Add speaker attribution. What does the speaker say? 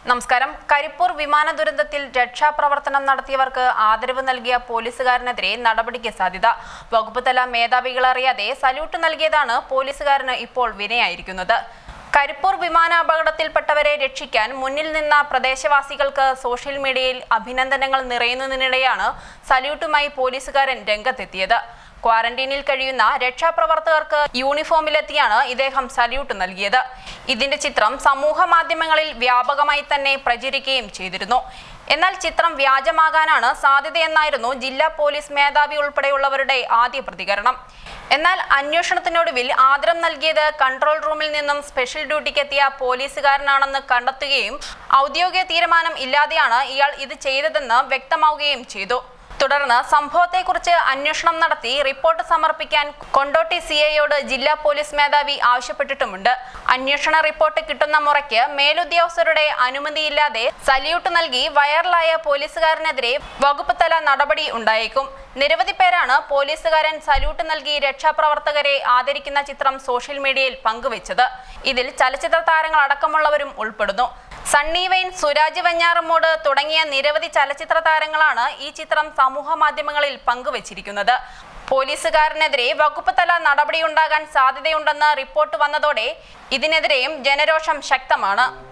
Speaker 1: നമസ്കാരം കരിപ്പൂർ വിമാന ദുരന്തത്തിൽ രക്ഷാപ്രവർത്തനം നടത്തിയവർക്ക് ആദരവ് നൽകിയ പോലീസുകാരനെതിരെ നടപടിക്ക് സാധ്യത വകുപ്പ് തല മേധാവികൾ അറിയാതെ സല്യൂട്ട് നൽകിയതാണ് പോലീസുകാരന് ഇപ്പോൾ വിനയായിരിക്കുന്നത് കരിപ്പൂർ വിമാനാപകടത്തിൽപ്പെട്ടവരെ രക്ഷിക്കാൻ മുന്നിൽ നിന്ന പ്രദേശവാസികൾക്ക് സോഷ്യൽ മീഡിയയിൽ അഭിനന്ദനങ്ങൾ നിറയുന്നതിനിടെയാണ് സല്യൂട്ടുമായി പോലീസുകാരൻ രംഗത്തെത്തിയത് ക്വാറന്റീനിൽ കഴിയുന്ന രക്ഷാപ്രവർത്തകർക്ക് യൂണിഫോമിലെത്തിയാണ് ഇദ്ദേഹം സല്യൂട്ട് നൽകിയത് ഇതിന്റെ ചിത്രം സമൂഹ മാധ്യമങ്ങളിൽ വ്യാപകമായി തന്നെ പ്രചരിക്കുകയും ചെയ്തിരുന്നു എന്നാൽ ചിത്രം വ്യാജമാകാനാണ് സാധ്യതയെന്നായിരുന്നു ജില്ലാ പോലീസ് മേധാവി ഉൾപ്പെടെയുള്ളവരുടെ ആദ്യ പ്രതികരണം എന്നാൽ അന്വേഷണത്തിനൊടുവിൽ ആദരം നൽകിയത് കൺട്രോൾ റൂമിൽ നിന്നും സ്പെഷ്യൽ ഡ്യൂട്ടിക്കെത്തിയ പോലീസുകാരനാണെന്ന് കണ്ടെത്തുകയും ഔദ്യോഗിക തീരുമാനം ഇല്ലാതെയാണ് ഇയാൾ ഇത് ചെയ്തതെന്ന് വ്യക്തമാവുകയും ചെയ്തു തുടർന്ന് സംഭവത്തെക്കുറിച്ച് അന്വേഷണം നടത്തി റിപ്പോർട്ട് സമർപ്പിക്കാൻ കൊണ്ടോട്ടി സി ഐയോട് ജില്ലാ പോലീസ് മേധാവി ആവശ്യപ്പെട്ടിട്ടുമുണ്ട് അന്വേഷണ റിപ്പോർട്ട് കിട്ടുന്ന മുറയ്ക്ക് മേലുദ്യോഗസ്ഥരുടെ അനുമതിയില്ലാതെ സല്യൂട്ട് നൽകി വൈറലായ പോലീസുകാരനെതിരെ വകുപ്പ് തല നടപടി ഉണ്ടായേക്കും നിരവധി പേരാണ് പോലീസുകാരൻ സല്യൂട്ട് നൽകി രക്ഷാപ്രവർത്തകരെ ആദരിക്കുന്ന ചിത്രം സോഷ്യൽ മീഡിയയിൽ പങ്കുവച്ചത് ഇതിൽ ചലച്ചിത്ര താരങ്ങൾ അടക്കമുള്ളവരും ഉൾപ്പെടുന്നു സണ്ണി വെയിൻ സുരാജ് വെഞ്ഞാറമ്മൂട് തുടങ്ങിയ നിരവധി ചലച്ചിത്ര താരങ്ങളാണ് ഈ ചിത്രം സമൂഹ മാധ്യമങ്ങളിൽ പങ്കുവച്ചിരിക്കുന്നത് പോലീസുകാരനെതിരെ വകുപ്പ് തല നടപടിയുണ്ടാകാൻ സാധ്യതയുണ്ടെന്ന് റിപ്പോർട്ട് വന്നതോടെ ഇതിനെതിരെയും ജനരോഷം ശക്തമാണ്